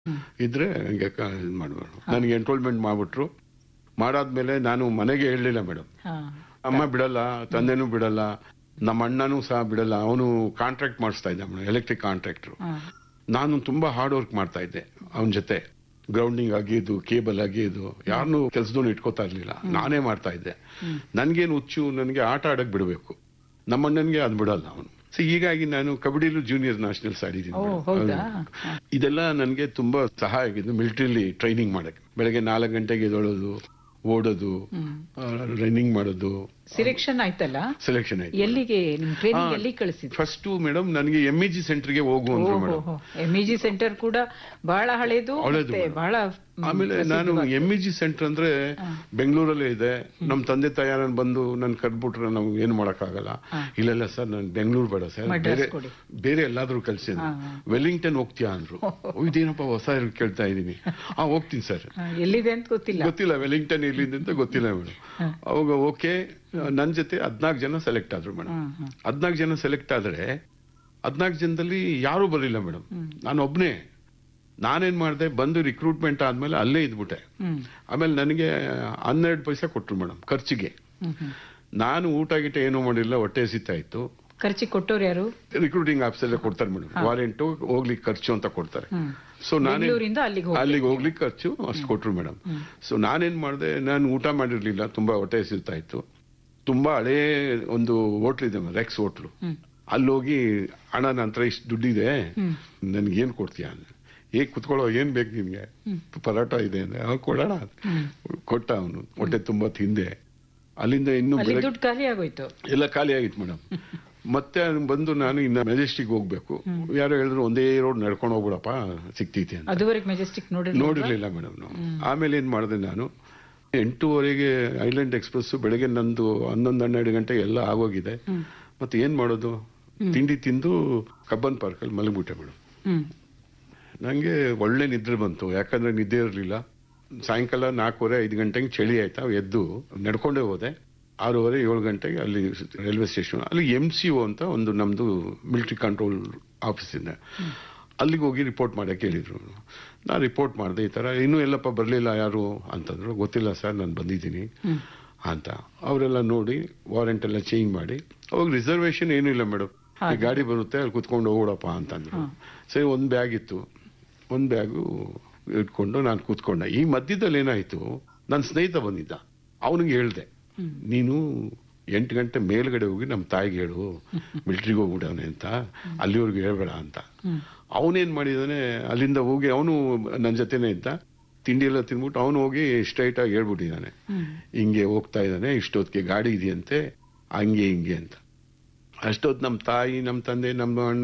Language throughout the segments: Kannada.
ಇದ್ರೆ ಹಂಗೆ ಕ- ಇದ್ ಮಾಡ್ಬೋದು ನನಗೆ ಎನ್ರೋಲ್ಮೆಂಟ್ ಮಾಡ್ಬಿಟ್ರು ಮಾಡಾದ್ಮೇಲೆ ನಾನು ಮನೆಗೆ ಹೇಳಲಿಲ್ಲ ಮೇಡಮ್ ಹಾ. ಅಮ್ಮ ಬಿಡಲ್ಲ ತಂದೆನೂ ಬಿಡಲ್ಲ ನಮ್ಮ ಅಣ್ಣನೂ ಸಹ ಬಿಡಲ್ಲ ಅವನು ಕಾಂಟ್ರಾಕ್ಟ್ ಮಾಡಿಸ್ತಾ ಇದ್ದ ಮೇಡಮ್ ಎಲೆಕ್ಟ್ರಿಕ್ ಕಾಂಟ್ರಾಕ್ಟ್ರು ಹಾ. ನಾನು ತುಂಬಾ ಹಾರ್ಡ್ ವರ್ಕ್ ಮಾಡ್ತಾ ಇದ್ದೆ ಅವನ ಜೊತೆ ಗ್ರೌಂಡಿಂಗ್ ಆಗಿದ್ದು ಕೇಬಲ್ ಆಗಿದ್ದು ಯಾರನ್ನೂ ಕೆಲಸದವನು ಇಟ್ಕೋತಾ ಇರ್ಲಿಲ್ಲ ನಾನೇ ಮಾಡ್ತಾ ಇದ್ದೆ ನನ್ಗೇನು ಹುಚ್ಚು ನನಗೆ ಆಟ ಆಡಕ್ ಬಿಡಬೇಕು ನಮ್ಮಣ್ಣನಿಗೆ ಅದು ಬಿಡಲ್ಲ ಅವನು ಸೊ ಹೀಗಾಗಿ ನಾನು ಕಬಡ್ಡಿಲೂ ಜೂನಿಯರ್ ನ್ಯಾಷನಲ್ಸ್ ಆಡಿದ್ದೀನಿ ಓ, madam. ಹೌದಾ? ಹೌದು. ಇದೆಲ್ಲ ನನಗೆ ತುಂಬಾ ಸಹಾಯ ಆಗಿದ್ದು ಮಿಲಿಟರಿಲಿ ಟ್ರೈನಿಂಗ್ ಮಾಡಕ್ಕೆ ಬೆಳಗ್ಗೆ ನಾಲ್ಕು ಗಂಟೆಗೆ ಎದ್ದೇಳೋದು ಓಡೋದು ರನ್ನಿಂಗ್ ಮಾಡೋದು ಸಿಲೆಕ್ಷನ್ ಆಯ್ತಲ್ಲ ಸೆಲೆಕ್ಷನ್ ಆಯ್ತು ಎಲ್ಲಿಗೆ ನಿಮ್ ಟ್ರೈನಿಂಗ್ ಹಾ. ಎಲ್ಲಿ ಕಳಿಸಿದ್ರು ಫಸ್ಟ್ ಮೇಡಮ್ ನನಗೆ ಎಂ ಇ ಜಿ ಸೆಂಟರ್ಗೆ ಹೋಗು ಅಂದ್ರು madam M E G center ಕೂಡ ಬಹಳ ಹಳೇದು ಹಳೇದು ಮತ್ತೆ madam. ಬಹಳ ಮ್, ಆಮೇಲೆ ನಾನು ಪ್ರಸಿದ್ಧವಾದ- ಎಂ ಇ ಜಿ ಸೆಂಟರ್ ಅಂದ್ರೆ ಬೆಂಗಳೂರಲ್ಲೇ ಇದೆ ನಮ್ಮ ತಂದೆ ತಾಯಾರನ್ ಬಂದು ನನ್ ಕರ್ಬಿಟ್ರೆ ನಾವು ಏನು ಮಾಡಕ್ಕಾಗಲ್ಲ ಇಲ್ಲ ಇಲ್ಲ ಸರ್ ನಾನು ಬೆಂಗಳೂರು ಬೇಡ ಸರ್ ಮಡ್ರಾಸ್ ಬೇರೆ ಕೊಡಿ. ಬೇರೆ ಎಲ್ಲಾದ್ರೂ ಕಳ್ಸಿ ಹಾ, ಹಾ. ವೆಲ್ಲಿಂಗ್ಟನ್ ಹೋಗ್ತೀಯಾ ಅಂದ್ರು ಓ, ಇದೇನಪ್ಪ ಹೊಸ ಇವ್ರು ಕೇಳ್ತಾ ಇದೀನಿ ಹಾ ಹೋಗ್ತೀನಿ ಸರ್ ಹಾ, ಎಲ್ಲಿದೆ ಅಂತ ಗೊತ್ತಿಲ್ಲ ಗೊತ್ತಿಲ್ಲ ವೆಲ್ಲಿಂಗ್ಟನ್ ಎಲ್ಲಿಂದ ಅಂತ ಗೊತ್ತಿಲ್ಲ ಮೇಡಮ್ ಅವಾಗ ಓಕೆ ನನ್ ಜೊತೆ ಹದ್ನಾಲ್ಕು ಜನ ಸೆಲೆಕ್ಟ್ ಆದ್ರು ಮೇಡಮ್ ಹ್ಮ್, ಹ್ಮ್. ಹದ್ನಾಲ್ಕು ಜನ ಸೆಲೆಕ್ಟ್ ಆದ್ರೆ ಹದ್ನಾಲ್ಕು ಜನದಲ್ಲಿ ಯಾರು ಬರಲಿಲ್ಲ ಮೇಡಮ್ ನಾನು ಒಬ್ನೇ ನಾನೇನ್ ಮಾಡಿದೆ ಬಂದು ರಿಕ್ರೂಟ್ಮೆಂಟ್ ಆದ್ಮೇಲೆ ಅಲ್ಲೇ ಇದ್ಬಿಟ್ಟೆ ಹ್ಮ್ ಆಮೇಲೆ ನನಗೆ ಹನ್ನೆರಡು ಪೈಸೆ ಕೊಟ್ರು ಮೇಡಮ್ ಖರ್ಚಿಗೆ ಹ್ಮ್, ಹ್ಮ್. ನಾನು ಊಟ ಗೀಟ ಏನೂ ಮಾಡಿಲ್ಲ ಹೊಟ್ಟೆ ಹಸಿತಾ ಇತ್ತು ಖರ್ಚಿಗೆ ಕೊಟ್ಟವ್ರು ಯಾರು ರಿಕ್ರೂಟಿಂಗ್ ಆಫೀಸಲ್ಲೇ ಕೊಡ್ತಾರೆ ಮೇಡಮ್ ವಾರೆಂಟು ಹೋಗ್ಲಿಕ್ಕೆ ಖರ್ಚು ಅಂತ ಕೊಡ್ತಾರೆ ಹ್ಮ್. ಸೊ ನಾನೇ ಬೆಂಗಳೂರಿಂದ ಅಲ್ಲಿಗೆ ಹೋಗ್ಬೇಕು. ಅಲ್ಲಿಗೆ ಹೋಗ್ಲಿಕ್ಕೆ ಖರ್ಚು ಅಷ್ಟು ಕೊಟ್ರು ಮೇಡಮ್ ಸೊ ನಾನೇನ್ ಮಾಡಿದೆ ನಾನು ಊಟ ಮಾಡಿರ್ಲಿಲ್ಲ ತುಂಬಾ ಹೊಟ್ಟೆ ಹಸಿತಾ ಇತ್ತು ತುಂಬಾ ಹಳೇ ಒಂದು ಹೋಟ್ಲ್ ಇದೆ ರೆಕ್ಸ್ ಹೋಟ್ಲು ಹ್ಮ್. ಅಲ್ಲಿ ಹೋಗಿ ಅಣ್ಣ ನನ್ನ ಹತ್ರ ಇಷ್ಟು ದುಡ್ಡಿದೆ ನನ್ಗೆ ಏನ್ ಕೊಡ್ತೀಯ ಅಂದೆ ಏ ಕುತ್ಕೊಳ್ಳೋ ಏನ್ ಬೇಕು ನಿನ್ಗೆ ಪರೋಟ ಇದೆ ಅಂದ್ರೆ ಅವ್ ಕೊಡೋಣ ಕೊಟ್ಟ ಅವನು ಹೊಟ್ಟೆ ತುಂಬಾ ತಿಂದೆ ಅಲ್ಲಿಂದ ಇನ್ನು ಅಲ್ಲಿ ಬೆಳಗ್ಗೆ ದುಡ್ಡು ಖಾಲಿ ಆಗೋಯ್ತು ಎಲ್ಲ ಖಾಲಿ ಆಗಿತ್ತು ಮೇಡಮ್ ಮತ್ತೆ ಅವ್ನು ಬಂದು ನಾನು ಇನ್ನ ಮೆಜೆಸ್ಟಿಕ್ ಹೋಗ್ಬೇಕು ಯಾರೋ ಹೇಳಿದ್ರು ಒಂದೇ ರೋಡ್ ನಡ್ಕೊಂಡು ಹೋಗ್ಬಿಡಪ್ಪ ಸಿಕ್ತೈತಿ ಅಂತ ಅದುವರೆಗೆ ಮೆಜೆಸ್ಟಿಕ್ ನೋಡಿ ನೋಡಿರ್ಲಿಲ್ಲ ಮೇಡಮ್ ನಾವು ಆಮೇಲೆ ಏನ್ ಮಾಡಿದೆ ನಾನು ಎಂಟೂವರೆಗೆ ಐಲ್ಯಾಂಡ್ ಎಕ್ಸ್ಪ್ರೆಸ್ ಬೆಳಗ್ಗೆ ನಂದು ಹನ್ನೊಂದು ಹನ್ನೆರಡು ಗಂಟೆ ಎಲ್ಲ ಆಗೋಗಿದೆ ಮತ್ತೆ ಏನ್ ಮಾಡೋದು ತಿಂಡಿ ತಿಂದು ಕಬ್ಬನ್ ಪಾರ್ಕ್ ಅಲ್ಲಿ ಮಲಗ್ಬಿಟ್ಟೆ ಮೇಡಮ್ ಹ್ಮ್ ನಂಗೆ ಒಳ್ಳೆ ನಿದ್ರೆ ಬಂತು ಯಾಕಂದ್ರೆ ನಿದ್ದೆ ಇರಲಿಲ್ಲ ಸಾಯಂಕಾಲ ನಾಲ್ಕೂವರೆ ಐದು ಗಂಟೆಗೆ ಚಳಿ ಆಯ್ತಾ ಎದ್ದು ನಡ್ಕೊಂಡೇ ಹೋದೆ ಆರೂವರೆ ಏಳು ಗಂಟೆಗೆ ಅಲ್ಲಿ ರೈಲ್ವೆ ಸ್ಟೇಷನ್ ಅಲ್ಲಿ ಎಂ ಸಿ ಒ ಅಂತ ಒಂದು ನಮ್ದು ಮಿಲಿಟರಿ ಕಂಟ್ರೋಲ್ ಆಫೀಸ್ ಇದೆ ಅಲ್ಲಿಗೆ ಹೋಗಿ ರಿಪೋರ್ಟ್ ಮಾಡಕ್ಕೆ ಹೇಳಿದ್ರು ನಾ ರಿಪೋರ್ಟ್ ಮಾಡಿದೆ ಈ ತರ ಇನ್ನೂ ಎಲ್ಲಪ್ಪ ಬರಲಿಲ್ಲ ಯಾರು ಅಂತಂದ್ರು ಗೊತ್ತಿಲ್ಲ ಸರ್ ನಾನು ಬಂದಿದ್ದೀನಿ ಅಂತ ಅವರೆಲ್ಲ ನೋಡಿ ವಾರೆಂಟ್ ಎಲ್ಲ ಚೇಂಜ್ ಮಾಡಿ ಅವಾಗ ರಿಸರ್ವೇಶನ್ ಏನೂ ಇಲ್ಲ ಮೇಡಮ್ ಗಾಡಿ ಬರುತ್ತೆ ಅಲ್ಲಿ ಕುತ್ಕೊಂಡು ಹೋಗೋಡಪ್ಪ ಅಂತಂದ್ರು ಸರಿ ಒಂದ್ ಬ್ಯಾಗ್ ಇತ್ತು ಒಂದ್ ಬ್ಯಾಗು ಇಟ್ಕೊಂಡು ನಾನು ಕೂತ್ಕೊಂಡೆ ಈ ಮಧ್ಯದಲ್ಲಿ ಏನಾಯ್ತು ನನ್ನ ಸ್ನೇಹಿತ ಬಂದಿದ್ದ ಅವನಿಗೆ ಹೇಳ್ದೆ ನೀನು ಎಂಟು ಗಂಟೆ ಮೇಲ್ಗಡೆ ಹೋಗಿ ನಮ್ಮ ತಾಯಿಗೆ ಹೇಳು ಮಿಲಿಟ್ರಿಗೆ ಹೋಗ್ಬಿಡವನೆ ಅಂತ ಅಲ್ಲಿವರೆಗೂ ಹೇಳ್ಬೇಡ ಅಂತ ಅವನೇನ್ ಮಾಡಿದಾನೆ ಅಲ್ಲಿಂದ ಹೋಗಿ ಅವನು ನನ್ನ ಜೊತೆನೇ ಇದ್ದ ತಿಂಡಿ ಎಲ್ಲ ತಿನ್ಬಿಟ್ಟು ಅವನು ಹೋಗಿ ಸ್ಟ್ರೈಟ್ ಆಗಿ ಹೇಳ್ಬಿಟ್ಟಿದ್ದಾನೆ ಹಿಂಗೆ ಹೋಗ್ತಾ ಇದ್ದಾನೆ ಇಷ್ಟೊತ್ತಿಗೆ ಗಾಡಿ ಇದೆಯಂತೆ ಹಂಗೆ ಹಿಂಗೆ ಅಂತ ಅಷ್ಟೊತ್ತು ನಮ್ಮ ತಾಯಿ ನಮ್ಮ ತಂದೆ ನಮ್ಮ ಅಣ್ಣ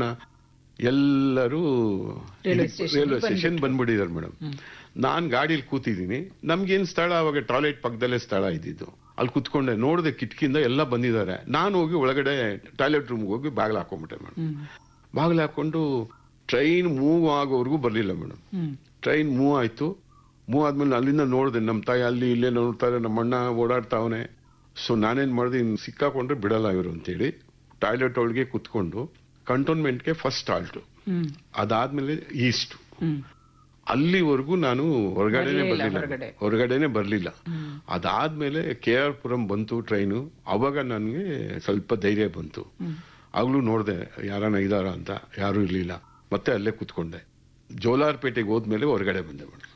ಎಲ್ಲರೂ ರೈಲ್ವೆ ಸ್ಟೇಷನ್ಗೆ ರೈಲ್ವೆ ಸ್ಟೇಷನ್ ಬಂದ್ಬಿಟ್ಟಿದ್ದಾರೆ ಮೇಡಮ್ ನಾನ್ ಗಾಡಿಲಿ ಕೂತಿದ್ದೀನಿ ನಮ್ಗೇನ್ ಸ್ಥಳ ಅವಾಗ ಟಾಯ್ಲೆಟ್ ಪಕ್ಕದಲ್ಲೇ ಸ್ಥಳ ಇದ್ದಿದ್ದು ಅಲ್ಲಿ ಕುತ್ಕೊಂಡೆ ನೋಡಿದೆ ಕಿಟಕಿಯಿಂದ ಎಲ್ಲ ಬಂದಿದ್ದಾರೆ ನಾನು ಹೋಗಿ ಒಳಗಡೆ ಟಾಯ್ಲೆಟ್ ರೂಮ್ಗೆ ಹೋಗಿ ಬಾಗಿಲು ಹಾಕೊಂಡ್ಬಿಟ್ಟೆ ಮೇಡಮ್ ಬಾಗಿಲು ಹಾಕೊಂಡು ಟ್ರೈನ್ ಮೂವ್ ಆಗೋವರೆಗೂ ಬರ್ಲಿಲ್ಲ ಮೇಡಮ್ ಹ್ಮ್ ಟ್ರೈನ್ ಮೂವ್ ಆಯ್ತು ಮೂವ್ ಆದ್ಮೇಲೆ ಅಲ್ಲಿಂದ ನೋಡಿದೆ ನಮ್ಮ ತಾಯಿ ಅಲ್ಲಿ ಇಲ್ಲೇ ನೋಡ್ತಾರೆ ನಮ್ಮ ಅಣ್ಣ ಓಡಾಡ್ತಾವನೆ ಸೊ ನಾನೇನ್ ಮಾಡಿದೆ ಇನ್ನು ಸಿಕ್ಕಾಕೊಂಡ್ರೆ ಬಿಡಲ್ಲ ಇವರು ಅಂತೇಳಿ ಟಾಯ್ಲೆಟ್ ಒಳಗೆ ಕುತ್ಕೊಂಡು ಕಂಟೋನ್ಮೆಂಟ್ಗೆ ಫಸ್ಟ್ ಆಲ್ಟು ಹ್ಮ್ ಅದಾದ್ಮೇಲೆ ಈಸ್ಟ್ ಹ್ಮ್ ಅಲ್ಲಿವರೆಗೂ ನಾನು ಹೊರಗಡೆನೆ ಬರ್ಲೇ ಇಲ್ಲ ಬರ್ಲಿಲ್ಲ ಹೊರಗಡೆ. ಹೊರಗಡೆನೆ ಬರ್ಲಿಲ್ಲ ಅದಾದ್ಮೇಲೆ ಕೆ ಆರ್ ಪುರಂ ಬಂತು ಟ್ರೈನು ಅವಾಗ ನನಗೆ ಸ್ವಲ್ಪ ಧೈರ್ಯ ಬಂತು ಆಗ್ಲೂ ನೋಡ್ದೆ ಯಾರನ್ನ ಇದಾರ ಅಂತ ಯಾರು ಇರ್ಲಿಲ್ಲ ಮತ್ತೆ ಅಲ್ಲೇ ಕುತ್ಕೊಂಡೆ ಜೋಲಾರ್ಪೇಟೆಗೆ ಹೋದ್ಮೇಲೆ ಹೊರಗಡೆ ಬಂದೆ ಮೇಡಮ್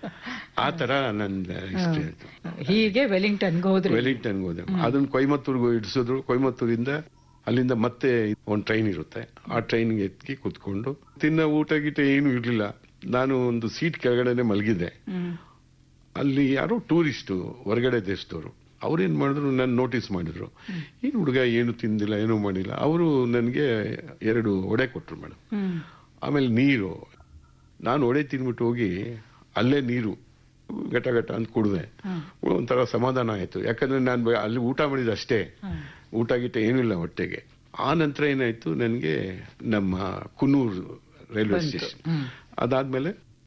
ಆ ತರ ನನ್ನ ಹಿಸ್ಟ್ರಿ ಆಯ್ತು ಹೀಗೆ ವೆಲ್ಲಿಂಗ್ಟನ್ಗೆ ಹೋದ್ರಿ ವೆಲ್ಲಿಂಗ್ಟನ್ಗೆ ಹೋದೆ ಅದನ್ನ ಕೊಯಮತ್ತೂರ್ಗೆ ಇಡಿಸಿದ್ರು ಕೊಯಮತ್ತೂರಿಂದ ಅಲ್ಲಿಂದ ಮತ್ತೆ ಒಂದು ಟ್ರೈನ್ ಇರುತ್ತೆ ಆ ಟ್ರೈನ್ಗೆ ಎತ್ತಿ ಕುತ್ಕೊಂಡು ತಿನ್ನ ಊಟ ಗೀಟ ಏನು ಇರ್ಲಿಲ್ಲ ನಾನು ಒಂದು ಸೀಟ್ ಕೆಳಗಡೆನೆ ಮಲಗಿದ್ದೆ ಹ್ಮ್ ಅಲ್ಲಿ ಯಾರೋ ಟೂರಿಸ್ಟು ಹೊರಗಡೆ ದೇಶದವರು ಅವ್ರೇನ್ ಮಾಡಿದ್ರು ನನ್ನ ನೋಟಿಸ್ ಮಾಡಿದ್ರು ಈ ಹುಡುಗ ಏನು ತಿಂದಿಲ್ಲ ಏನು ಮಾಡಿಲ್ಲ ಅವರು ನನಗೆ ಎರಡು ಒಡೆ ಕೊಟ್ರು ಮೇಡಮ್ ಹ್ಮ್ ಆಮೇಲೆ ನೀರು ನಾನು ಒಡೆ ತಿನ್ಬಿಟ್ಟು ಹೋಗಿ ಅಲ್ಲೇ ನೀರು ಘಟ ಘಟ ಅಂತ ಕುಡ್ದೆ ಒಂಥರ ಸಮಾಧಾನ ಆಯ್ತು ಯಾಕಂದ್ರೆ ನಾನು ಬ- ಅಲ್ಲಿ ಊಟ ಮಾಡಿದ ಅಷ್ಟೇ ಊಟ ಗೀಟ ಏನಿಲ್ಲ ಹೊಟ್ಟೆಗೆ ಆ ನಂತರ ಏನಾಯ್ತು ನನಗೆ ನಮ್ಮ ಕುನ್ನೂರು ರೈಲ್ವೆ ಸ್ಟೇಷನ್ ಅದಾದ್ಮೇಲೆ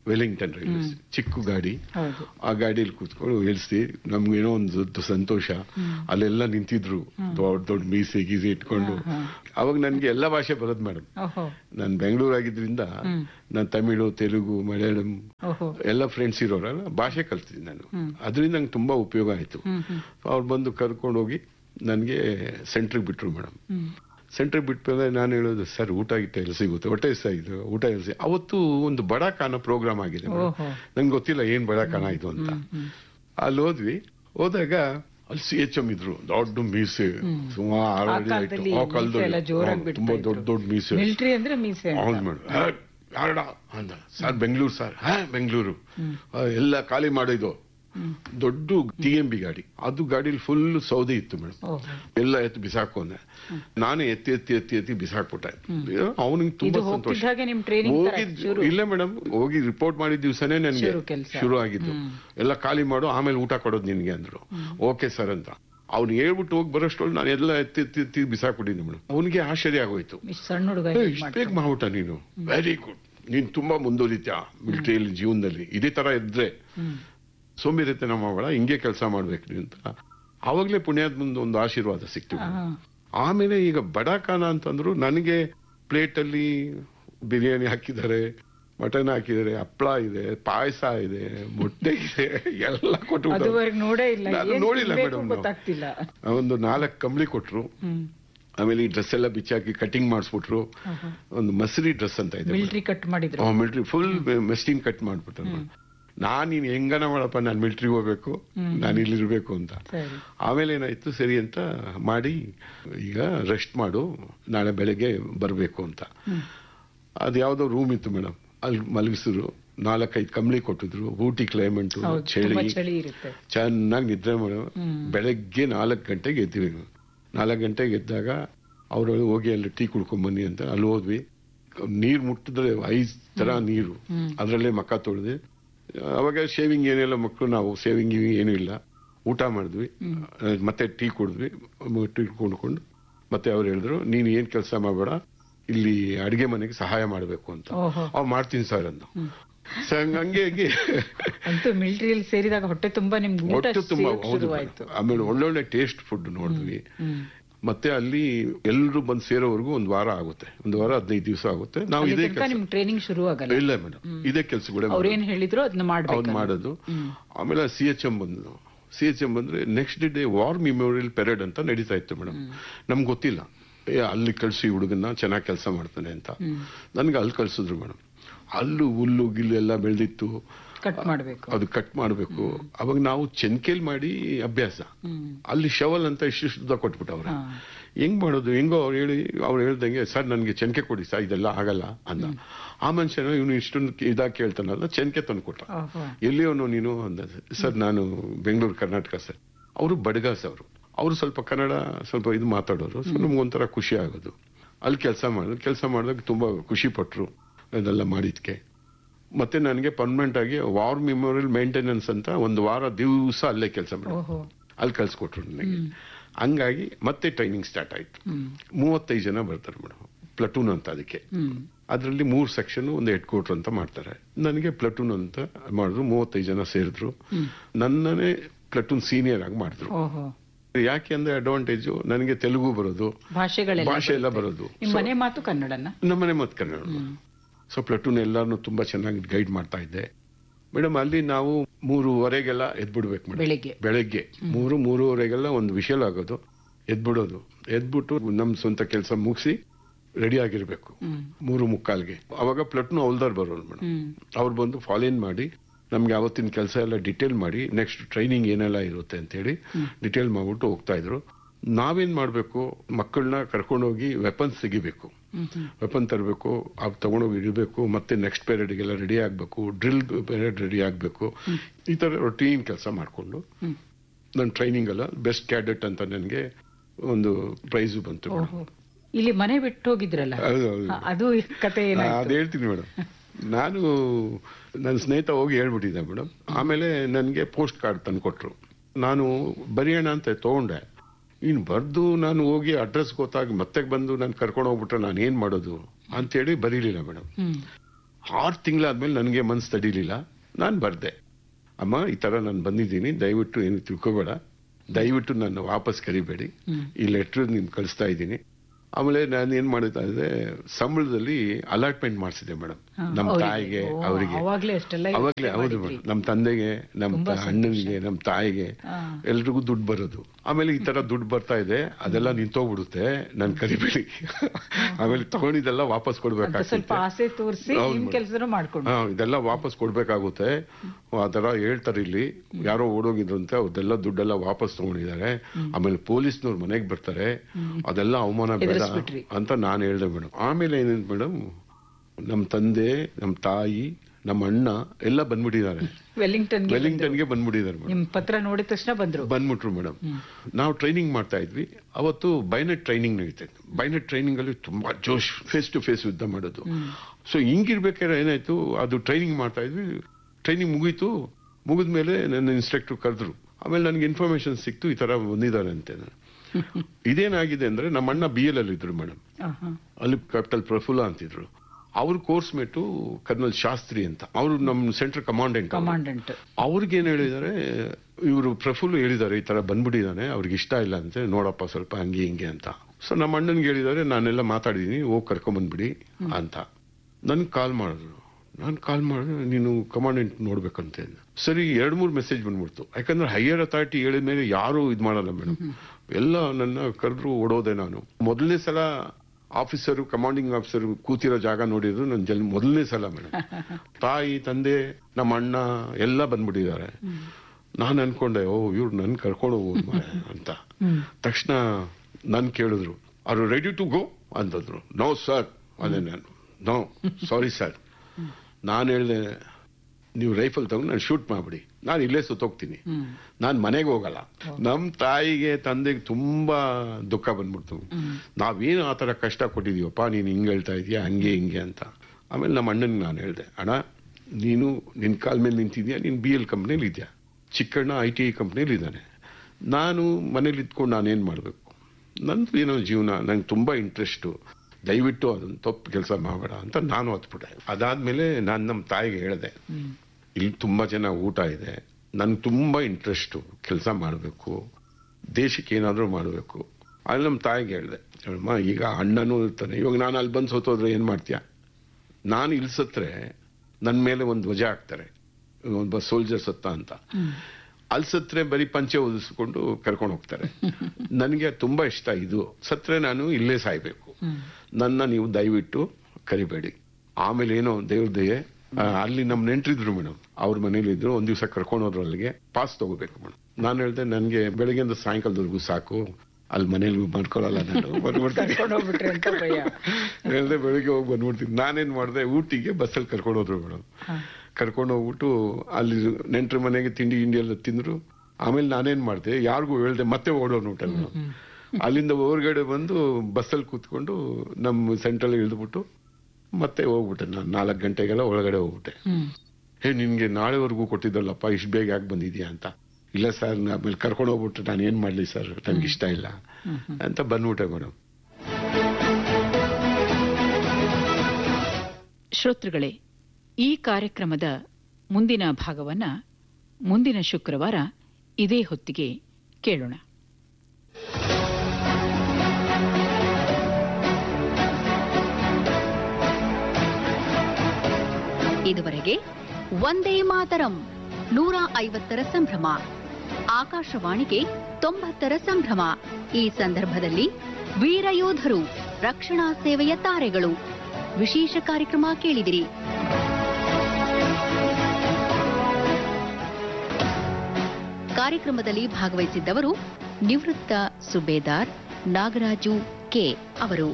ವೆಲ್ಲಿಂಗ್ಟನ್ ರೈಲ್ವೆ ಚಿಕ್ಕ ಗಾಡಿ ಹೌದು ಆ ಗಾಡಿಯಲ್ಲಿ ಕೂತ್ಕೊಂಡು ಇಳಿಸಿ ನಮ್ಗೇನೋ ಒಂದು ದೊಡ್ಡ ಸಂತೋಷ ಅಲ್ಲೆಲ್ಲ ನಿಂತಿದ್ರು ದೊಡ್ಡ ದೊಡ್ಡ ಮೀಸೆ ಗೀಸೆ ಇಟ್ಕೊಂಡು ಅವಾಗ ನನ್ಗೆ ಎಲ್ಲ ಭಾಷೆ ಬರೋದು ಮೇಡಮ್ ಓಹೋ ನಾನು ಬೆಂಗಳೂರು ಆಗಿದ್ರಿಂದ ನಾನು ತಮಿಳು ತೆಲುಗು ಮಲಯಾಳಂ ಓಹೋ ಎಲ್ಲ ಫ್ರೆಂಡ್ಸ್ ಇರೋರಲ್ಲ ಭಾಷೆ ಕಲ್ತಿದ್ದೀನಿ ನಾನು ಅದರಿಂದ ನಂಗೆ ತುಂಬಾ ಉಪಯೋಗ ಆಯ್ತು ಹ್ಮ್ ಹ್ಮ್ ಅವ್ರು ಬಂದು ಕರ್ಕೊಂಡು ಹೋಗಿ ನನಗೆ ಸೆಂಟ್ರಿಗೆ ಬಿಟ್ರು ಮೇಡಮ್ ಹ್ಮ್ ಸೆಂಟ್ರಿಗೆ ಬಿಟ್ಮೇಲೆ ನಾನು ಹೇಳೋದು ಸರ್ ಊಟ ಗಿಟ್ಟ ಎಲ್ಲಿ ಸಿಗುತ್ತೆ ಹೊಟ್ಟೆ ಇದು ಊಟ ಎಲ್ಲಿ ಸಿಗುತ್ತೆ ಅವತ್ತು ಒಂದು ಬಡ ಖಾನ ಪ್ರೋಗ್ರಾಮ್ ಆಗಿದೆ madam. ಓಹೋ ನಂಗೆ ಗೊತ್ತಿಲ್ಲ ಏನ್ ಬಡ ಖಾನ ಇದು ಅಂತ ಅಲ್ಲಿ ಹೋದ್ವಿ ಹೋದಾಗ ಅಲ್ಲಿ ಸಿ ಎಚ್ ಎಂ ಇದ್ರು ದೊಡ್ಡ ಮೀಸೆ ಸುಮಾರು ಆ ಅಡಿ ಆಯ್ತು. ಕಾಲದಲ್ಲಿ ಆ ಮೀಸೆ ಕಾಲದಲ್ಲಿ ಎಲ್ಲ ಜೋರಾಗಿ ಹೌದು, ಬಿಡ್ತಾ ತುಂಬಾ ಇದ್ರು. ದೊಡ್ಡ ದೊಡ್ಡ ಮೀಸೆ ಮಿಲಿಟರಿ ಅಂದ್ರೆ ಮೀಸೆ ಅಂತ. ಹೌದು ಮೇಡಮ್ ಯಾರಡ ಅಂದ ಸರ್ ಬೆಂಗಳೂರು ಸರ್ ಹಾ ಬೆಂಗಳೂರು ಆ, ಎಲ್ಲ ಖಾಲಿ ಮಾಡಿದ್ದು ದೊಡ್ಡ ಟಿ ಎಂ ಬಿ ಗಾಡಿ ಅದು ಗಾಡಿಲಿ ಫುಲ್ ಸೌದೆ ಇತ್ತು ಮೇಡಮ್ ಓಹೋ ಎಲ್ಲ ಎತ್ತು ಬಿಸಾಕೊಂಡೆ ನಾನೇ ಎತ್ತಿ ಎತ್ತಿ ಎತ್ತಿ ಎತ್ತಿ ಬಿಸಾಕ್ಬಿಟ್ಟೆ ಅವನಿಗೆ ಇದು ತುಂಬಾ ಸಂತೋಷ ಹೋಗ್ತಿದ್ದ ಹಾಗೆ ನಿಮ್ ಟ್ರೈನಿಂಗ್ ಹೋಗಿದ್ ಇಲ್ಲ ಮೇಡಮ್ ಹೋಗಿ ರಿಪೋರ್ಟ್ ಮಾಡಿದ ದಿವಸನೇ ನನಗೆ ಶುರು ಕೆಲ್ಸ. ಶುರು ಆಗಿದ್ದು ಎಲ್ಲ ಖಾಲಿ ಮಾಡು ಆಮೇಲೆ ಊಟ ಕೊಡೋದು ನಿನ್ಗೆ ಅಂದ್ರು ಓಕೆ ಸರ್ ಅಂತ ಅವ್ನು ಹೇಳ್ಬಿಟ್ಟು ಹೋಗಿ ಬರೋಷ್ಟೊಳಗೆ ನಾನು ಎಲ್ಲ ಎತ್ತಿ ಎತ್ತಿ ಎತ್ತಿ ಬಿಸಾಕ್ಬಿಟ್ಟಿದ್ದೆ ಮೇಡಮ್ ಅವನಿಗೆ ಆಶ್ಚರ್ಯ ಆಗೋಯ್ತು ಇಷ್ಟು ಸಣ್ಣ ಹುಡುಗ ಏ, ಹೀಗ್ ಇಷ್ಟ್ ಮಾಡ್ತಾನೆ. ಬೇಗ ಮಾಡ್ಬಿಟ್ಟ ನೀನು ವೆರಿ ಗುಡ್ ನೀನ್ ತುಂಬಾ ಮುಂದುವರಿತ್ಯಾ ಮಿಲಿಟರಿಯಲ್ಲಿ ಜೀವನದಲ್ಲಿ ಇದೇ ತರ ಇದ್ರೆ ಹ್ಮ್. ಸೋಂಬೇರಿತನ ಮಾಡಬೇಡ ಹಿಂಗೆ ಕೆಲಸ ಮಾಡ್ಬೇಕು ನೀನು ಅಂತ ಆವಾಗಲೇ ಪುಣ್ಯದ ಮುಂದೆ ಒಂದು ಆಶೀರ್ವಾದ ಸಿಕ್ತು ಆ, ಆಮೇಲೆ ಈಗ ಬಡಾಖಾನ ಅಂತಂದ್ರು ನನಗೆ ಪ್ಲೇಟ್ ಅಲ್ಲಿ ಬಿರಿಯಾನಿ ಹಾಕಿದ್ದಾರೆ ಮಟನ್ ಹಾಕಿದ್ದಾರೆ ಹಪ್ಪಳ ಇದೆ ಪಾಯಸ ಇದೆ ಮೊಟ್ಟೆ ಇದೆ ಎಲ್ಲ ಕೊಟ್ಟು ಅದುವರೆಗೆ ನೋಡೇ ಇಲ್ಲ ನಾನು ಏನ್ ನೋಡಿಲ್ಲ ತಿನ್ಬೇಕು ಮೇಡಮ್ ಗೊತ್ತಾಗ್ತಿಲ್ಲ ಒಂದು ನಾಲ್ಕು ಕಂಬಳಿ ಕೊಟ್ರು ಹ್ಮ್ ಆಮೇಲೆ ಈ ಡ್ರೆಸ್ ಎಲ್ಲ ಬಿಚ್ಚಾಕಿ ಕಟಿಂಗ್ ಮಾಡಿಸ್ಬಿಟ್ರು ಒಂದು ಮಸರಿ ಡ್ರೆಸ್ ಅಂತ ಇದೆ ಮಿಲಿಟರಿ ಕಟ್ ಮಾಡಿದ್ರು ಮಿಲಿಟರಿ ಫುಲ್ ಮೆಸ್ಟಿಂಗ್ ಕಟ್ ಮಾಡ್ಬಿಟ್ರು ನಾನ್ ನೀನ್ ಹೆಂಗನ ಮಾಡಪ್ಪ ನಾನು ಮಿಲಿಟರಿ ಹೋಗ್ಬೇಕು ನಾನು ಇಲ್ಲಿ ಇರ್ಬೇಕು ಅಂತ ಸರಿ ಆಮೇಲೆ ಏನಾಯ್ತು ಸರಿ ಅಂತ ಮಾಡಿ ಈಗ ರೆಸ್ಟ್ ಮಾಡು ನಾಳೆ ಬೆಳಗ್ಗೆ ಬರಬೇಕು ಅಂತ ಅದು ಯಾವ್ದೋ ರೂಮ್ ಇತ್ತು ಮೇಡಮ್ ಅಲ್ಲಿ ಮಲಗಿಸಿದ್ರು ನಾಲ್ಕೈದು ಕಂಬಳಿ ಕೊಟ್ಟಿದ್ರು ಊಟಿ ಕ್ಲೈಮೇಟ್ ಹೌದು ಚಳಿ ತುಂಬಾ ಚಳಿ ಇರುತ್ತೆ ಚೆನ್ನಾಗಿ ನಿದ್ರೆ ಮಾಡೋ ಬೆಳಗ್ಗೆ ನಾಲ್ಕು ಗಂಟೆಗೆ ಎದ್ದಿವಿ ನಾಲ್ಕು ಗಂಟೆಗೆ ಎದ್ದಾಗ ಅವರು ಹೋಗಿ ಅಲ್ಲಿ ಟೀ ಕುಡ್ಕೊಂಡ್ ಬನ್ನಿ ಅಂತ ಅಲ್ಲಿ ಹೋದ್ವಿ ನೀರ್ ಮುಟ್ಟಿದ್ರೆ ಐಸ್ ತರ ನೀರು ಅದರಲ್ಲೇ ಮಕ್ಕ ತೊಳೆದು ಅವಾಗ ಶೇವಿಂಗ್ ಏನಿಲ್ಲ ಮಕ್ಕಳು ನಾವು ಸೇವಿಂಗ್ ಏನು ಇಲ್ಲ ಊಟ ಮಾಡಿದ್ವಿ ಅಹ್, ಮತ್ತೆ ಟೀ ಕುಡಿದ್ವಿ ಮ- ಟೀ ಕುಡ್ಕೊಂಡು ಮತ್ತೆ ಅವ್ರು ಹೇಳಿದ್ರು ನೀನು ಏನ್ ಕೆಲಸ ಮಾಡಬೇಡ ಇಲ್ಲಿ ಅಡಿಗೆ ಮನೆಗೆ ಸಹಾಯ ಮಾಡಬೇಕು ಅಂತ ಓಹೋ ಅವ್ ಮಾಡ್ತೀನಿ ಸರ್ ಅಂದ ಸೊ ಹಂಗೆ ಹಂಗೆ ಅಂತೂ ಮಿಲಿಟರಿಯಲ್ಲಿ ಸೇರಿದಾಗ ಹೊಟ್ಟೆ ತುಂಬಾ ನಿಮ್ಗೆ ಊಟ ಒಟ್ಟು ತುಂಬಾ ಸೇರೋಕ್ ಹೌದು ಶುರುವಾಯ್ತು ಆಮೇಲೆ ಒಳ್ಳೊಳ್ಳೆ ಟೇಸ್ಟ್ ಫುಡ್ ನೋಡಿದ್ವಿ ಹ್ಮ್ ಮತ್ತೆ ಅಲ್ಲಿ ಎಲ್ಲರೂ ಬಂದು ಸೇರೋವರೆಗೂ ಒಂದು ವಾರ ಆಗುತ್ತೆ ಒಂದು ವಾರ ಹದಿನೈದು ದಿವಸ ಆಗುತ್ತೆ ನಾವು ಅಲ್ಲಿ ಇದೇ ತನಕ ಕೆಲಸ ನಿಮ್ ಟ್ರೈನಿಂಗ್ ಶುರು ಆಗಲ್ಲ ಇಲ್ಲ ಮೇಡಮ್ ಇದೇ ಕೆಲಸಗಳೇ ಅವ್ರೇನ್ ಹೇಳಿದ್ರು ಅದನ್ನ ಮಾಡ್ಬೇಕು ಅವ್ನು ಮಾಡೋದು ಆಮೇಲೆ ಸಿ ಎಚ್ ಎಂ ಬಂದು ಸಿ ಎಚ್ ಎಂ ಬಂದ್ರೆ next day war memorial parade ಅಂತ ನಡೀತಾ ಇತ್ತು ಮೇಡಮ್ ನಮ್ಗೆ ಗೊತ್ತಿಲ್ಲ ಏ ಅಲ್ಲಿ ಕಳ್ಸಿ ಹುಡುಗನ್ನ ಚೆನ್ನಾಗಿ ಕೆಲಸ ಮಾಡ್ತಾನೆ ಅಂತ ನನ್ಗೆ ಅಲ್ಲಿ ಕಳ್ಸಿದ್ರು ಮೇಡಮ್ ಅಲ್ಲೂ ಹುಲ್ಲು ಗಿಲ್ಲು ಎಲ್ಲ ಬೆಳೆದಿತ್ತು ಕಟ್ ಮಾಡ್ಬೇಕು ಅದು ಕಟ್ ಮಾಡಬೇಕು ಅವಾಗ ನಾವು ಚೆನ್ಕೇಲ್ ಮಾಡಿ ಅಭ್ಯಾಸ ಹ್ಮ್ ಅಲ್ಲಿ ಶವಲ್ ಅಂತ ಇಷ್ಟು ಕೊಟ್ಬಿಟ್ಟವ್ರೆ ಹಾ. ಹೆಂಗ್ ಮಾಡೋದು ಹೆಂಗೋ ಅವ್ರು ಹೇಳಿ ಅವ್ರು ಹೇಳ್ದಂಗೆ ಸರ್ ನನಗೆ ಚೆನ್ಕೆ ಕೊಡಿ ಸರ್ ಇದೆಲ್ಲ ಆಗಲ್ಲ ಅಂದ ಆ ಮನುಷ್ಯನ ಇವನು ಇಷ್ಟೊಂದು ಇದಾಗಿ ಕೇಳ್ತಾನಲ್ಲ ಚೆನ್ಕೆ ತಂದು ಕೊಟ್ಟ ಓಹೋ ಎಲ್ಲಿಯವನು ನೀನು ಅಂದ ಸರ್ ನಾನು ಬೆಂಗಳೂರು ಕರ್ನಾಟಕ ಸರ್ ಅವರು ಬಡಗಾಸ್ ಅವರು ಅವರು ಸ್ವಲ್ಪ ಕನ್ನಡ ಸ್ವಲ್ಪ ಇದು ಮಾತಾಡೋರು ಸೊ ನಮ್ಗೊಂಥರ ಖುಷಿ ಆಗೋದು ಅಲ್ಲಿ ಕೆಲಸ ಮಾಡಿದ್ರು ಕೆಲಸ ಮಾಡಿದಾಗ ತುಂಬಾ ಖುಷಿ ಪಟ್ರು ಅದೆಲ್ಲ ಮಾಡಿದ್ಕೆ ಮತ್ತೆ ನನಗೆ ಪರ್ಮನೆಂಟ್ ಆಗಿ ವಾರ್ ಮೆಮೋರಿಯಲ್ ಮೇಂಟೆನೆನ್ಸ್ ಅಂತ ಒಂದು ವಾರ ದಿವಸ ಅಲ್ಲೇ ಕೆಲಸ ಮಾಡಿ ಓಹೋ ಅಲ್ಲಿ ಕಳ್ಸಿಕೊಟ್ರು ನನಗೆ ಹಂಗಾಗಿ ಮತ್ತೆ ಟ್ರೈನಿಂಗ್ ಸ್ಟಾರ್ಟ್ ಆಯ್ತು ಹ್ಮ್ ಮೂವತ್ತೈದು ಜನ ಬರ್ತಾರೆ ಮೇಡಮ್ ಪ್ಲಟೂನ್ ಅಂತ ಅದಕ್ಕೆ ಹ್ಮ್ ಅದರಲ್ಲಿ ಮೂರು ಸೆಕ್ಷನ್ ಒಂದು ಹೆಡ್ ಕ್ವಾರ್ಟರ್ ಅಂತ ಮಾಡ್ತಾರೆ ನನಗೆ ಪ್ಲಟೂನ್ ಅಂತ ಮಾಡಿದ್ರು ಮೂವತ್ತೈದು ಜನ ಸೇರಿದ್ರು ನನ್ನನ್ನೇ ಪ್ಲಟೂನ್ ಸೀನಿಯರ್ ಆಗಿ ಮಾಡಿದ್ರು ಓಹೋ ಯಾಕೆ ಅಂದ್ರೆ ಅಡ್ವಾಂಟೇಜು ನನಗೆ ತೆಲುಗು ಬರೋದು ಭಾಷೆಗಳೆಲ್ಲ ಭಾಷೆ ಎಲ್ಲ ಬರುತ್ತೆ. ಬರೋದು ನಿಮ್ ಮನೆ ಮಾತು ಕನ್ನಡನ ನಮ್ಮನೆ ಮತ್ತೆ ಕನ್ನಡ ಸೊ ಪ್ಲಟೂನ್ ಎಲ್ಲಾನು ತುಂಬಾ ಚೆನ್ನಾಗಿ ಗೈಡ್ ಮಾಡ್ತಾ ಇದ್ದೆ ಮೇಡಮ್ ಅಲ್ಲಿ ನಾವು ಮೂರುವರೆಗೆಲ್ಲ ಎದ್ಬಿಡ್ಬೇಕು ಮೇಡಮ್ ಬೆಳಿಗ್ಗೆ ಬೆಳಗ್ಗೆ ಮೂರು ಮೂರುವರೆಗೆಲ್ಲ ಒಂದು ವಿಷಲ್ ಆಗೋದು ಎದ್ಬಿಡೋದು ಎದ್ಬಿಟ್ಟು ನಮ್ ಸ್ವಂತ ಕೆಲಸ ಮುಗಿಸಿ ರೆಡಿ ಆಗಿರ್ಬೇಕು ಹ್ಮ್ ಮೂರು ಮುಕ್ಕಾಲ್ಗೆ ಅವಾಗ ಪ್ಲಟ್ನು ಅವಲ್ದಾರ್ ಬರೋರು ಮೇಡಮ್ ಹ್ಮ್ ಅವ್ರು ಬಂದು ಫಾಲೋಇನ್ ಮಾಡಿ ನಮ್ಗೆ ಅವತ್ತಿನ ಕೆಲಸ ಎಲ್ಲ ಡಿಟೇಲ್ ಮಾಡಿ ನೆಕ್ಸ್ಟ್ ಟ್ರೈನಿಂಗ್ ಏನೆಲ್ಲ ಇರುತ್ತೆ ಅಂತ ಹೇಳಿ ಡಿಟೇಲ್ ಮಾಡ್ಬಿಟ್ಟು ಹೋಗ್ತಾ ಇದ್ರು ನಾವೇನ್ ಮಾಡ್ಬೇಕು ಮಕ್ಕಳನ್ನ ಕರ್ಕೊಂಡೋಗಿ ವೆಪನ್ಸ್ ತೆಗಿಬೇಕು ಹ್ಮ್ ಹ್ಮ್ ವೆಪನ್ ತರಬೇಕು ಅವ್ ತಗೊಂಡೋಗಿ ಇಡಬೇಕು ಮತ್ತೆ ನೆಕ್ಸ್ಟ್ ಪೀರಿಯಡ್ಗೆಲ್ಲ ರೆಡಿ ಆಗಬೇಕು ಡ್ರಿಲ್ ಪೀರಿಯಡ್ ರೆಡಿ ಆಗಬೇಕು ಈ ತರ ರೊಟೀನ್ ಕೆಲಸ ಮಾಡಿಕೊಂಡು ಹ್ಮ್ ನನ್ನ ಟ್ರೈನಿಂಗ್ ಅಲ್ಲ ಬೆಸ್ಟ್ ಕ್ಯಾಡೆಟ್ ಅಂತ ನನಗೆ ಒಂದು ಪ್ರೈಸು ಬಂತು ಮೇಡಮ್ ಓಹೋ ಇಲ್ಲಿ ಮನೆ ಬಿಟ್ಟು ಹೋಗಿದ್ರಲ್ಲ ಹೌದು ಹೌದು ಹ, ಅದು ಕತೆ ಏನಾಯ್ತು ಅದ್ ಹೇಳ್ತೀನಿ ಮೇಡಮ್ ನಾನು ನನ್ನ ಸ್ನೇಹಿತ ಹೋಗಿ ಹೇಳ್ಬಿಟ್ಟಿದ್ದೆ ಮೇಡಮ್ ಆಮೇಲೆ ನನಗೆ ಪೋಸ್ಟ್ ಕಾರ್ಡ್ ತಂದು ಕೊಟ್ರು ನಾನು ಬರೆಯೋಣ ಅಂತ ತಗೊಂಡೆ ಇನ್ನು ಬರ್ದು ನಾನು ಹೋಗಿ ಅಡ್ರೆಸ್ ಗೊತ್ತಾಗಿ ಮತ್ತೆ ಬಂದು ನಾನು ಕರ್ಕೊಂಡು ಹೋಗ್ಬಿಟ್ರೆ ನಾನು ಏನ್ ಮಾಡೋದು ಅಂತೇಳಿ ಬರೀಲಿಲ್ಲ ಮೇಡಮ್ ಹ್ಮ್ ಆರು ತಿಂಗಳಾದ್ಮೇಲೆ ನನಗೆ ಮನ್ಸು ತಡೀಲಿಲ್ಲ ನಾನು ಬರ್ದೆ ಅಮ್ಮ ಈ ತರ ನಾನು ಬಂದಿದ್ದೀನಿ ದಯವಿಟ್ಟು ಏನು ತಿಳ್ಕೊಬೇಡ ದಯವಿಟ್ಟು ನನ್ನ ವಾಪಸ್ ಕರಿಬೇಡಿ ಈ ಲೆಟ್ರ್ ನಿಮ್ಗೆ ಕಳಿಸ್ತಾ ಇದ್ದೀನಿ ಆಮೇಲೆ ನಾನು ಏನ್ ಮಾಡ್ತಾ ಇದ್ದೆ ಸಂಬಳದಲ್ಲಿ ಅಲಾಟ್ಮೆಂಟ್ ಮಾಡಿಸಿದೆ ಮೇಡಮ್ ಹಾ, ನಮ್ಮ ಅವ್ರಿಗೆ. ತಾಯಿಗೆ ಓ, ಅವರಿಗೆ ಅವಾಗ್ಲೇ ಅಷ್ಟೆಲ್ಲ ಅವಾಗ್ಲೇ ಯೋಚ್ನೆ ಹೌದು ಮಾಡಿದ್ರಿ. ಮೇಡಮ್ ನಮ್ಮ ತಂದೆಗೆ ನಮ್ಮ ತುಂಬಾ ತ- ಅಣ್ಣನಿಗೆ ನಮ್ಮ ತಾಯಿಗೆ ಹಾ. ಎಲ್ರಿಗೂ ದುಡ್ಡು ಬರೋದು ಆಮೇಲೆ ಈ ತರ ದುಡ್ಡು ಬರ್ತಾ ಇದೆ ಅದೆಲ್ಲ ನಿಂತೋಗ್ಬಿಡುತ್ತೆ ನನ್ ಕರಿಬೇಡಿ ಆಮೇಲೆ ತಗೊಂಡಿದ್ದೆಲ್ಲ ವಾಪಸ್ ಅಂತ ಕೊಡ್ಬೇಕಾಗ್ತದೆ ಸ್ವಲ್ಪ ಆಸೆ ತೋರಿಸಿ ಹೌದು ನಿಮ್ ಮೇಡಮ್. ಕೆಲಸನೂ ಮಾಡ್ಕೊಂಡು ಹಾ ಇದೆಲ್ಲ ವಾಪಸ್ ಕೊಡ್ಬೇಕಾಗುತ್ತೆ ಆ ತರ ಹೇಳ್ತಾರೆ ಇಲ್ಲಿ ಯಾರೋ ಓಡೋಗಿದ್ರಂತೆ ಅವ್ರದ್ದೆಲ್ಲ ದುಡ್ಡೆಲ್ಲ ವಾಪಸ್ ತಗೊಂಡಿದ್ದಾರೆ ಆಮೇಲೆ ಪೊಲೀಸ್ನವ್ರು ಮನೆಗೆ ಬರ್ತಾರೆ ಅದೆಲ್ಲ ಅವಮಾನ ಬೇಡ ಎದುರಿಸ್ಬಿಟ್ರಿ. ಅಂತ ನಾನು ಹೇಳ್ದೆ ಮೇಡಮ್ ಆಮೇಲೆ ಏನೇನು ಮೇಡಮ್ ನಮ್ಮ ತಂದೆ ನಮ್ಮ ತಾಯಿ ನಮ್ಮ ಅಣ್ಣ ಎಲ್ಲ ಬಂದ್ಬಿಟ್ಟಿದ್ದಾರೆ ವೆಲ್ಲಿಂಗ್ಟನ್ ವೆಲ್ಲಿಂಗ್ಟನ್ಗೆ ಬಂದ್ಬಿಟ್ಟಿದ್ದಾರೆ ಮೇಡಮ್ ನಿಮ್ ಪತ್ರ ನೋಡಿದ ತಕ್ಷಣ ಬಂದ್ರು ಬಂದ್ಬಿಟ್ರು ಮೇಡಮ್ ನಾವು ಟ್ರೈನಿಂಗ್ ಮಾಡ್ತಾ ಇದ್ವಿ ಅವತ್ತು ಬೈನೆಟ್ ಟ್ರೈನಿಂಗ್ ನಡೀತಾ ಇತ್ತು ಬೈನೆಟ್ ಟ್ರೈನಿಂಗ್ ಅಲ್ಲಿ ತುಂಬಾ ಜೋಶ್ ಫೇಸ್ ಟು ಫೇಸ್ ಯುದ್ಧ ಮಾಡೋದು ಸೊ ಹಿಂಗಿರ್ಬೇಕಾದ್ರೆ ಏನಾಯ್ತು ಅದು ಟ್ರೈನಿಂಗ್ ಮಾಡ್ತಾ ಇದ್ವಿ ಟ್ರೈನಿಂಗ್ ಮುಗೀತು ಮುಗಿದ್ಮೇಲೆ ನನ್ನ ಇನ್ಸ್ಟ್ರಕ್ಟರ್ ಕರೆದ್ರು ಆಮೇಲೆ ನನಗೆ ಇನ್ಫಾರ್ಮೇಶನ್ ಸಿಕ್ತು ಈ ತರ ಬಂದಿದ್ದಾರೆ ಅಂತ ಇದೇನಾಗಿದೆ ಅಂದ್ರೆ ನಮ್ಮ ಅಣ್ಣ ಬಿ ಎಲ್ ಅಲ್ಲಿ ಇದ್ರು ಮೇಡಮ್ ಆಹಾ. ಅಲ್ಲಿ ಕ್ಯಾಪಿಟಲ್ ಪ್ರಫುಲ್ಲ ಅಂತಿದ್ರು ಅವ್ರ ಕೋರ್ಸ್ ಮೇಟು ಕರ್ನಲ್ ಶಾಸ್ತ್ರಿ ಅಂತ ಅವರು ನಮ್ಮ ಸೆಂಟ್ರಲ್ ಕಮಾಂಡೆಂಟ್ ಕಮಾಂಡೆಂಟ್ ಅವ್ರಿಗೇನು ಹೇಳಿದ್ದಾರೆ ಇವರು ಪ್ರಫುಲ್ ಹೇಳಿದ್ದಾರೆ ಈ ತರ ಬಂದ್ಬಿಟ್ಟಿದ್ದಾನೆ ಅವ್ರಿಗೆ ಇಷ್ಟ ಇಲ್ಲ ಅಂತೆ ನೋಡಪ್ಪ ಸ್ವಲ್ಪ ಹಂಗೆ ಹಿಂಗೆ ಅಂತ ಸೊ ನಮ್ಮ ಅಣ್ಣನ್ಗೆ ಹೇಳಿದ್ದಾರೆ ನಾನೆಲ್ಲ ಮಾತಾಡಿದೀನಿ ಹೋಗಿ ಕರ್ಕೊಂಬಂದ್ಬಿಡಿ ಅಂತ ನನ್ಗೆ ಕಾಲ್ ಮಾಡಿದ್ರು ನಾನು ಕಾಲ್ ಮಾಡಿದ್ರೆ ನೀನು ಕಮಾಂಡೆಂಟ್ ನೋಡ್ಬೇಕಂತೆ ಅಂದೆ. ಸರಿ ಎರಡ್ ಮೂರು ಮೆಸೇಜ್ ಬಂದ್ಬಿಡ್ತು ಯಾಕಂದ್ರೆ ಹೈಯರ್ ಅಥಾರಿಟಿ ಹೇಳಿದ ಮೇಲೆ ಯಾರು ಇದ್ ಮಾಡಲ್ಲ ಮೇಡಮ್ ಎಲ್ಲ ನನ್ನ ಕರೆದ್ರು ಓಡೋದೆ ನಾನು ಮೊದಲನೇ ಸಲ ಆಫೀಸರು ಕಮಾಂಡಿಂಗ್ ಆಫೀಸರ್ ಕೂತಿರೋ ಜಾಗ ನೋಡಿದ್ರು ನನ್ನ ಜಲ್ ಮೊದಲನೇ ಸಲ ಮೇಡಮ್ ತಾಯಿ ತಂದೆ ನಮ್ಮ ಅಣ್ಣ ಎಲ್ಲ ಬಂದ್ಬಿಟ್ಟಿದ್ದಾರೆ ನಾನು ಅನ್ಕೊಂಡೆ ಓ ಇವ್ರು ನನ್ ಕರ್ಕೊಂಡು ಹೋಗೋದು ಮಾರ್ರೆ ಅಂತ ತಕ್ಷಣ ನನ್ ಕೇಳಿದ್ರು ಅವ್ರು ರೆಡಿ ಟು ಗೋ ಅಂತಂದ್ರು ನೋ ಸರ್ ಅದೇ ನಾನು ನೋ ಸಾರಿ ಸರ್ ನಾನು ಹೇಳ್ದೆ ನೀವು ರೈಫಲ್ ತಗೊಂಡು ನಾನು ಶೂಟ್ ಮಾಡ್ಬಿಡಿ ನಾನು ಇಲ್ಲೇ ಸುತ್ತೋಗ್ತೀನಿ ನಾನು ಮನೆಗೆ ಹೋಗಲ್ಲ ನಮ್ ತಾಯಿಗೆ ತಂದೆಗೆ ತುಂಬಾ ದುಃಖ ಬಂದ್ಬಿಡ್ತು ನಾವೇನು ಆ ಥರ ಕಷ್ಟ ಕೊಟ್ಟಿದೀವಪ್ಪ ನೀನು ಹಿಂಗೆ ಹೇಳ್ತಾ ಇದೀಯ ಹಂಗೆ ಹಿಂಗೆ ಅಂತ ಆಮೇಲೆ ನಮ್ಮ ಅಣ್ಣನಿಗೆ ನಾನು ಹೇಳ್ದೆ ಅಣ್ಣ ನೀನು ನಿನ್ ಕಾಲ್ ಮೇಲೆ ನಿಂತಿದ್ಯಾ ನೀನು ಬಿ ಎಲ್ ಕಂಪ್ನಿಲಿ ಇದೆಯಾ ಚಿಕ್ಕಣ್ಣ ಐ ಟಿ ಐ ಕಂಪ್ನಿಲಿ ಇದ್ದಾನೆ ನಾನು ಮನೇಲಿ ಇದ್ಕೊಂಡು ನಾನೇನು ಮಾಡಬೇಕು ನಂದು ಏನೋ ಜೀವನ ನಂಗೆ ತುಂಬಾ ಇಂಟ್ರೆಸ್ಟು ದಯವಿಟ್ಟು ಅದನ್ನ ತಪ್ಪು ಕೆಲಸ ಮಾಡಬೇಡ ಅಂತ ನಾನು ಹೊತ್ಬಿಟ್ಟೆ ಅದಾದ್ಮೇಲೆ ನಾನು ನಮ್ಮ ತಾಯಿಗೆ ಹೇಳಿದೆ ಇಲ್ಲಿ ತುಂಬಾ ಜನ ಊಟ ಇದೆ ನನ್ಗೆ ತುಂಬಾ ಇಂಟ್ರೆಸ್ಟು ಕೆಲಸ ಮಾಡಬೇಕು ದೇಶಕ್ಕೆ ಏನಾದರೂ ಮಾಡಬೇಕು ಅಲ್ಲಿ ನಮ್ಮ ತಾಯಿಗೆ ಹೇಳಿದೆ ಹೇಳಮ್ಮ ಈಗ ಅಣ್ಣನೂ ಇರ್ತಾನೆ ಇವಾಗ ನಾನು ಅಲ್ಲಿ ಬಂದು ಸೋತೋದ್ರೆ ಏನು ಮಾಡ್ತೀಯ ನಾನು ಇಲ್ಲಿ ಸತ್ರೆ ನನ್ನ ಮೇಲೆ ಒಂದು ಧ್ವಜ ಹಾಕ್ತಾರೆ ಒಬ್ಬ ಸೋಲ್ಜರ್ ಸತ್ತ ಅಂತ ಅಲ್ಲಿ ಸತ್ರೆ ಬರೀ ಪಂಚೆ ಓದಿಸ್ಕೊಂಡು ಕರ್ಕೊಂಡು ಹೋಗ್ತಾರೆ ನನಗೆ ತುಂಬಾ ಇಷ್ಟ ಇದು ಸತ್ರೆ ನಾನು ಇಲ್ಲೇ ಸಾಯ್ಬೇಕು ನನ್ನ ನೀವು ದಯವಿಟ್ಟು ಕರಿಬೇಡಿ ಆಮೇಲೆ ಏನೋ ದೇವ್ರ ದಯೆ ಆ, ಅಲ್ಲಿ ನಮ್ ನೆಂಟ್ರಿದ್ರು ಮೇಡಮ್ ಅವ್ರ ಮನೇಲಿ ಇದ್ರು ಒಂದ್ ದಿವಸ ಕರ್ಕೊಂಡು ಹೋದ್ರು ಅಲ್ಲಿಗೆ ಪಾಸ್ ತಗೋಬೇಕು ಮೇಡಮ್ ನಾನು ಹೇಳ್ದೆ ನನ್ಗೆ ಬೆಳಗ್ಗೆಯಿಂದ ಸಾಯಂಕಾಲದವರೆಗೂ ಸಾಕು ಅಲ್ಲಿ ಮನೇಲಿ ಮಾಡ್ಕೊಳಲ್ಲ ನಾನು ಬಂದ್ಬಿಡ್ತೀನಿ ಕರ್ಕೊಂಡು ಹೋಗ್ಬಿಟ್ರಿ ಅಂತ ಭಯ ಹೇಳ್ದೆ ಬೆಳಿಗ್ಗೆ ಹೋಗಿ ಬಂದ್ಬಿಡ್ತೀನಿ ನಾನೇನ್ ಮಾಡಿದೆ ಊಟಿಗೆ ಬಸ್ಸಲ್ಲಿ ಕರ್ಕೊಂಡು ಹೋದ್ರು ಮೇಡಮ್ ಕರ್ಕೊಂಡು ಹೋಗ್ಬಿಟ್ಟು ಅಲ್ಲಿ ನೆಂಟ್ರ ಮನೆಗೆ ತಿಂಡಿ ಗಿಂಡಿ ಎಲ್ಲ ತಿಂದ್ರು ಆಮೇಲೆ ನಾನೇನ್ ಮಾಡಿದೆ ಯಾರಿಗೂ ಹೇಳ್ದೆ ಮತ್ತೆ ಓಡೋನು ಊಟ ಅಲ್ಲಿಂದ ಹೊರಗಡೆ ಬಂದು ಬಸ್ಸಲ್ಲಿ ಕೂತ್ಕೊಂಡು ನಮ್ಮ ಸೆಂಟ್ರಲ್ ಇಳಿದ್ಬಿಟ್ಟು ಮತ್ತೆ ಹೋಗ್ಬಿಟ್ಟೆ ನಾನು ನಾಲ್ಕು ಗಂಟೆಗೆಲ್ಲ ಒಳಗಡೆ ಹೋಗ್ಬಿಟ್ಟೆ ಹ್ಮ್ ಹೇ ನಿನ್ಗೆ ನಾಳೆವರೆಗೂ ಕೊಟ್ಟಿದ್ದಲ್ಲಪ್ಪ ಇಷ್ಟು ಬೇಗ ಯಾಕೆ ಬಂದಿದ್ಯಾ ಅಂತ ಇಲ್ಲ ಸರ್ ಆಮೇಲೆ ಕರ್ಕೊಂಡು ಹೋಗ್ಬಿಟ್ಟು ನಾನು ಏನ್ ಮಾಡ್ಲಿ ಸರ್ ನನ್ಗೆ ಇಷ್ಟ ಇಲ್ಲ ಅಂತ ಬಂದ್ಬಿಟ್ಟೆ ಮೇಡಮ್ ಶ್ರೋತೃಗಳೇ ಈ ಕಾರ್ಯಕ್ರಮದ ಮುಂದಿನ ಭಾಗವನ್ನ ಮುಂದಿನ ಶುಕ್ರವಾರ ಇದೇ ಹೊತ್ತಿಗೆ ಕೇಳೋಣ ಇದುವರೆಗೆ ಒಂದೇ ಮಾತರಂ ನೂರ ಐವತ್ತರ ಸಂಭ್ರಮ ಆಕಾಶವಾಣಿಗೆ ತೊಂಬತ್ತರ ಸಂಭ್ರಮ ಈ ಸಂದರ್ಭದಲ್ಲಿ ವೀರಯೋಧರು ರಕ್ಷಣಾ ಸೇವೆಯ ತಾರೆಗಳು ವಿಶೇಷ ಕಾರ್ಯಕ್ರಮ ಕೇಳಿದಿರಿ ಕಾರ್ಯಕ್ರಮದಲ್ಲಿ ಭಾಗವಹಿಸಿದ್ದವರು ನಿವೃತ್ತ ಸುಬೇದಾರ್ ನಾಗರಾಜು ಕೆ ಅವರು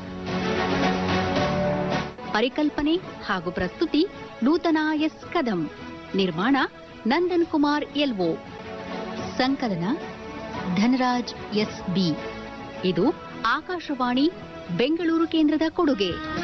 ಪರಿಕಲ್ಪನೆ ಹಾಗೂ ಪ್ರಸ್ತುತಿ ನೂತನ ಎಸ್ ಕದಂ ನಿರ್ಮಾಣ ನಂದನ್ ಕುಮಾರ್ ಎಲ್ಒ ಸಂಕಲನ ಧನರಾಜ್ ಎಸ್ ಬಿ ಇದು ಆಕಾಶವಾಣಿ ಬೆಂಗಳೂರು ಕೇಂದ್ರದ ಕೊಡುಗೆ